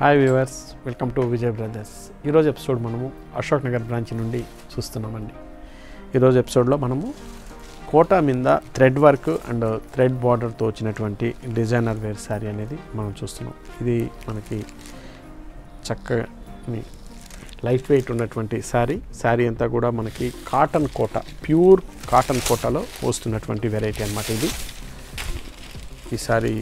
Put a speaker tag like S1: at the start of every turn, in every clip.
S1: hi viewers welcome to Vijay brothers ఈరోజు episode మనము Ashok Nagar branch నుండి చూస్తున్నామండి ఈరోజు ఎపిసోడ్లో మనము కోటా మీద థ్రెడ్ వర్క్ అండ్ థ్రెడ్ బార్డర్తో వచ్చినటువంటి డిజైనర్ వేర్ శారీ అనేది మనం చూస్తున్నాం ఇది మనకి చక్కని లైట్ వెయిట్ ఉన్నటువంటి శారీ శారీ అంతా కూడా మనకి కాటన్ కోట ప్యూర్ కాటన్ కోటాలో వస్తున్నటువంటి వెరైటీ అన్నమాట ఇది ఈ శారీ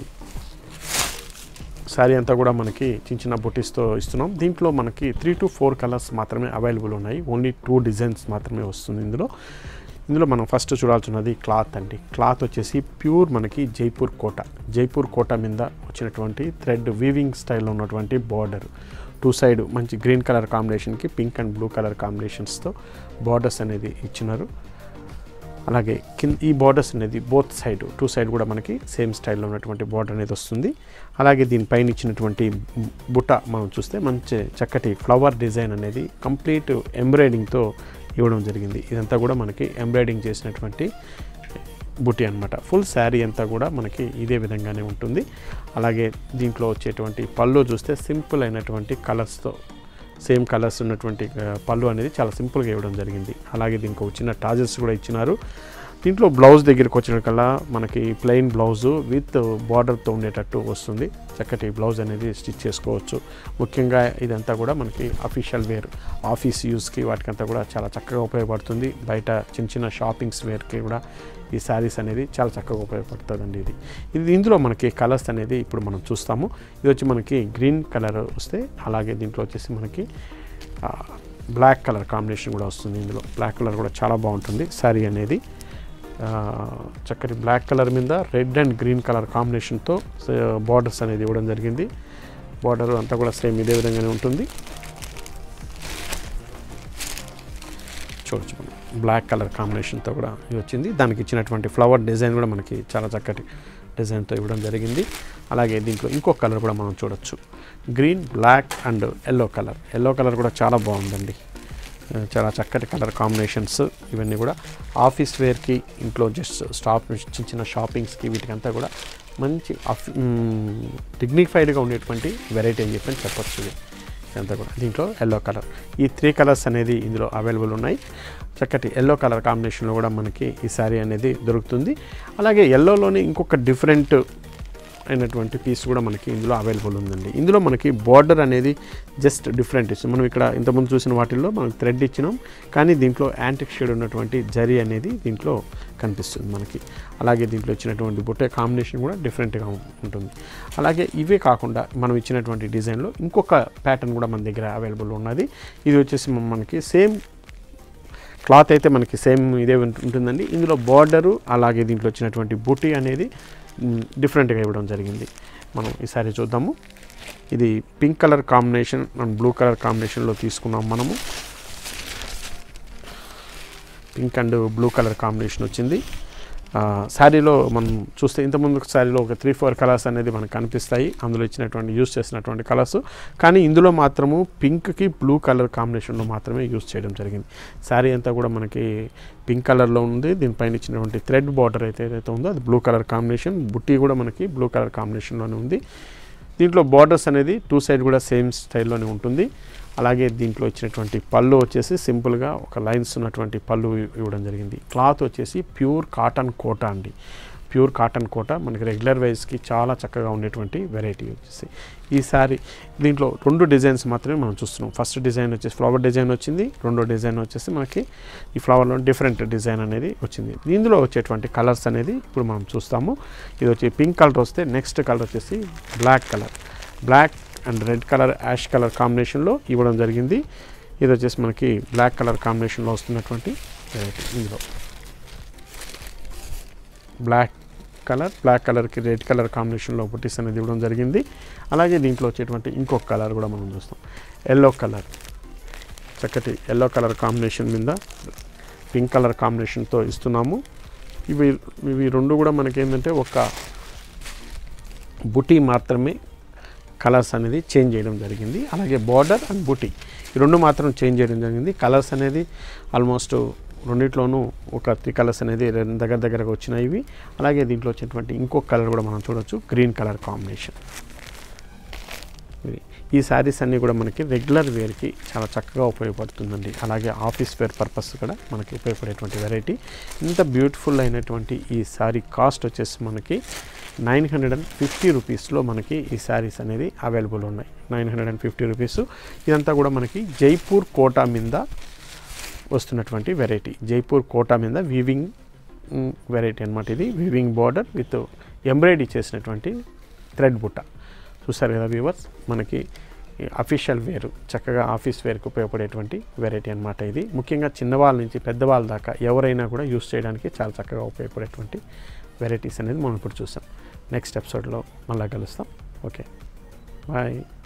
S1: శారీ అంతా కూడా మనకి చిన్న చిన్న బుటీస్తో ఇస్తున్నాం దీంట్లో మనకి త్రీ టు ఫోర్ కలర్స్ మాత్రమే అవైలబుల్ ఉన్నాయి ఓన్లీ టూ డిజైన్స్ మాత్రమే వస్తుంది ఇందులో ఇందులో మనం ఫస్ట్ చూడాల్సినది క్లాత్ అండి క్లాత్ వచ్చేసి ప్యూర్ మనకి జైపూర్ కోట జైపూర్ కోట మీద వచ్చినటువంటి థ్రెడ్ వీవింగ్ స్టైల్లో ఉన్నటువంటి బార్డర్ టూ సైడ్ మంచి గ్రీన్ కలర్ కాంబినేషన్కి పింక్ అండ్ బ్లూ కలర్ కాంబినేషన్స్తో బార్డర్స్ అనేది ఇచ్చినారు అలాగే కింద ఈ బార్డర్స్ అనేది బోత్ సైడ్ టూ సైడ్ కూడా మనకి సేమ్ స్టైల్లో ఉన్నటువంటి బార్డర్ అనేది వస్తుంది అలాగే దీనిపైన ఇచ్చినటువంటి బుట్ట మనం చూస్తే మంచి చక్కటి ఫ్లవర్ డిజైన్ అనేది కంప్లీట్ ఎంబ్రాయిడింగ్తో ఇవ్వడం జరిగింది ఇదంతా కూడా మనకి ఎంబ్రాయిడింగ్ చేసినటువంటి బుట్టి అనమాట ఫుల్ శారీ అంతా కూడా మనకి ఇదే విధంగానే ఉంటుంది అలాగే దీంట్లో వచ్చేటువంటి పళ్ళు చూస్తే సింపుల్ అయినటువంటి కలర్స్తో సేమ్ కలర్స్ ఉన్నటువంటి ఆ, పళ్ళు అనేది చాలా సింపుల్గా ఇవ్వడం జరిగింది అలాగే దీనికి ఒక చిన్న టాజెస్ కూడా ఇచ్చినారు దీంట్లో బ్లౌజ్ దగ్గరికి వచ్చిన కల్లా మనకి ప్లెయిన్ బ్లౌజు విత్ బార్డర్తో ఉండేటట్టు వస్తుంది చక్కటి బ్లౌజ్ అనేది స్టిచ్ చేసుకోవచ్చు ముఖ్యంగా ఇదంతా కూడా మనకి అఫీషియల్ వేర్ ఆఫీస్ యూస్కి వాటికంతా కూడా చాలా చక్కగా ఉపయోగపడుతుంది బయట చిన్న చిన్న షాపింగ్స్ వేర్కి కూడా ఈ శారీస్ అనేది చాలా చక్కగా ఉపయోగపడుతుందండి ఇది ఇది ఇందులో మనకి కలర్స్ అనేది ఇప్పుడు మనం చూస్తాము ఇది వచ్చి మనకి గ్రీన్ కలర్ వస్తే అలాగే దీంట్లో వచ్చేసి మనకి బ్లాక్ కలర్ కాంబినేషన్ కూడా వస్తుంది ఇందులో బ్లాక్ కలర్ కూడా చాలా బాగుంటుంది శారీ అనేది ఆ, చక్కటి బ్లాక్ కలర్ మీద రెడ్ అండ్ గ్రీన్ కలర్ కాంబినేషన్తో బార్డర్స్ అనేది ఇవ్వడం జరిగింది బార్డర్ అంతా కూడా సేమ్ ఇదే విధంగానే ఉంటుంది చూడొచ్చు మనం బ్లాక్ కలర్ కాంబినేషన్తో కూడా ఇది వచ్చింది దానికి ఇచ్చినటువంటి ఫ్లవర్ డిజైన్ కూడా మనకి చాలా చక్కటి డిజైన్తో ఇవ్వడం జరిగింది అలాగే దీంట్లో ఇంకో కలర్ కూడా మనం చూడొచ్చు green black and yellow colour yellow colour కూడా చాలా బాగుందండి ఆ, చాలా చక్కటి కలర్ కాంబినేషన్స్ ఇవన్నీ కూడా ఆఫీస్ వేర్కి ఇంట్లో జస్ట్ స్టాప్ చిన్న చిన్న షాపింగ్స్కి వీటికంతా కూడా మంచి డిగ్నిఫైడ్గా ఉండేటువంటి వెరైటీ అని చెప్పని చెప్పొచ్చు ఇది ఇదంతా కూడా దీంట్లో ఎల్లో కలర్ ఈ త్రీ కలర్స్ అనేది ఇందులో అవైలబుల్ ఉన్నాయి చక్కటి ఎల్లో కలర్ కాంబినేషన్లో కూడా మనకి ఈ శారీ అనేది దొరుకుతుంది అలాగే ఎల్లోలోని ఇంకొక డిఫరెంట్ అయినటువంటి పీస్ కూడా మనకి ఇందులో అవైలబుల్ ఉందండి ఇందులో మనకి బార్డర్ అనేది జస్ట్ డిఫరెంట్ ఇస్తుంది మనం ఇక్కడ ఇంతకుముందు చూసిన వాటిల్లో మనం థ్రెడ్ ఇచ్చినాం కానీ దీంట్లో యాంటిక్ షేడ్ ఉన్నటువంటి జరీ అనేది దీంట్లో కనిపిస్తుంది మనకి అలాగే దీంట్లో ఇచ్చినటువంటి బుట్టే కాంబినేషన్ కూడా డిఫరెంట్గా ఉంటుంది అలాగే ఇవే కాకుండా మనం ఇచ్చినటువంటి డిజైన్లో ఇంకొక ప్యాటర్న్ కూడా మన దగ్గర అవైలబుల్ ఉన్నది ఇది వచ్చేసి మనకి సేమ్ క్లాత్ అయితే మనకి సేమ్ ఇదే ఉంటు- ఉంటుందండి ఇందులో బార్డరు అలాగే దీంట్లో వచ్చినటువంటి బుటీ అనేది మ్, డిఫరెంట్గా ఇవ్వడం జరిగింది మనం ఈసారి చూద్దాము ఇది pink colour combination and blue colour కాంబినేషన్లో తీసుకున్నాం మనము pink and blue colour combination వచ్చింది ఆ, శారీలో మనం చూస్తే ఇంతకుముందు శారీలో ఒక త్రీ ఫోర్ కలర్స్ అనేది మనకు కనిపిస్తాయి అందులో ఇచ్చినటువంటి యూస్ చేసినటువంటి కలర్స్ కానీ ఇందులో మాత్రము పింక్కి బ్లూ కలర్ కాంబినేషన్లో మాత్రమే యూస్ చేయడం జరిగింది శారీ అంతా కూడా మనకి పింక్ కలర్లో ఉంది దీనిపైన ఇచ్చినటువంటి థ్రెడ్ బార్డర్ అయితే ఏదైతే ఉందో అది బ్లూ కలర్ కాంబినేషన్ బుట్టి కూడా మనకి బ్లూ కలర్ కాంబినేషన్లోనే ఉంది దీంట్లో బార్డర్స్ అనేది టూ సైడ్ కూడా సేమ్ స్టైల్లోనే ఉంటుంది అలాగే దీంట్లో ఇచ్చినటువంటి పళ్ళు వచ్చేసి సింపుల్గా ఒక లైన్స్ ఉన్నటువంటి పళ్ళు ఇవ్వడం జరిగింది క్లాత్ వచ్చేసి ప్యూర్ కాటన్ కోట అండి ప్యూర్ కాటన్ కోట మనకి రెగ్యులర్ వైజ్కి చాలా చక్కగా ఉండేటువంటి వెరైటీ వచ్చేసి ఈ సారీ దీంట్లో రెండు డిజైన్స్ మాత్రమే మనం చూస్తున్నాం ఫస్ట్ డిజైన్ వచ్చేసి ఫ్లవర్ డిజైన్ వచ్చింది రెండో డిజైన్ వచ్చేసి మనకి ఈ ఫ్లవర్లో డిఫరెంట్ డిజైన్ అనేది వచ్చింది ఇందులో వచ్చేటువంటి కలర్స్ అనేది ఇప్పుడు మనం చూస్తాము ఇది వచ్చి పింక్ కలర్ వస్తే నెక్స్ట్ కలర్ వచ్చేసి black colour black and red colour ash colour కాంబినేషన్లో ఇవ్వడం జరిగింది ఇది వచ్చేసి మనకి బ్లాక్ కలర్ కాంబినేషన్లో వస్తున్నటువంటి వెరైటీ ఇందులో బ్లాక్ కలర్ బ్లాక్ కలర్కి రెడ్ కలర్ కాంబినేషన్లో బుట్టీస్ అనేది ఇవ్వడం జరిగింది అలాగే దీంట్లో వచ్చేటువంటి ఇంకొక కలర్ కూడా మనం చూస్తాం ఎల్లో కలర్ చక్కటి ఎల్లో కలర్ కాంబినేషన్ మీద పింక్ కలర్ కాంబినేషన్తో ఇస్తున్నాము ఇవి ఇవి రెండు కూడా మనకి ఏంటంటే ఒక బుటీ మాత్రమే కలర్స్ అనేది చేంజ్ చేయడం జరిగింది అలాగే బార్డర్ అండ్ బుటీ ఈ రెండు మాత్రం చేంజ్ చేయడం జరిగింది కలర్స్ అనేది ఆల్మోస్ట్ రెండిట్లోనూ ఒక త్రీ కలర్స్ అనేది రెండు దగ్గర దగ్గరగా వచ్చినాయి ఇవి అలాగే దీంట్లో వచ్చేటువంటి ఇంకొక కలర్ కూడా మనం చూడొచ్చు గ్రీన్ కలర్ కాంబినేషన్ ఇది ఈ శారీస్ అన్నీ కూడా మనకి రెగ్యులర్ వేర్కి చాలా చక్కగా ఉపయోగపడుతుందండి అలాగే ఆఫీస్ వేర్ పర్పస్ కూడా మనకి ఉపయోగపడేటువంటి వెరైటీ ఇంత బ్యూటిఫుల్ అయినటువంటి ఈ శారీ కాస్ట్ వచ్చేసి మనకి నైన్ హండ్రెడ్ అండ్ ఫిఫ్టీ రూపీస్లో మనకి ఈ శారీస్ అనేది అవైలబుల్ ఉన్నాయి nine hundred and fifty rupees ఇదంతా కూడా మనకి జైపూర్ కోటా మీద వస్తున్నటువంటి వెరైటీ జైపూర్ కోటా మీద వీవింగ్ వెరైటీ అనమాట ఇది వీవింగ్ బార్డర్ విత్ ఎంబ్రాయిడరీ చేసినటువంటి థ్రెడ్ బుట్ట చూసారు కదా వ్యూవర్స్ మనకి అఫీషియల్ వేర్ చక్కగా ఆఫీస్ వేర్కి ఉపయోగపడేటువంటి వెరైటీ అనమాట ఇది ముఖ్యంగా చిన్నవాళ్ళ నుంచి పెద్దవాళ్ళ దాకా ఎవరైనా కూడా యూస్ చేయడానికి చాలా చక్కగా ఉపయోగపడేటువంటి వెరైటీస్ అనేది మనం ఇప్పుడు చూసాం నెక్స్ట్ ఎపిసోడ్లో మళ్ళీ కలుస్తాం ఓకే బాయ్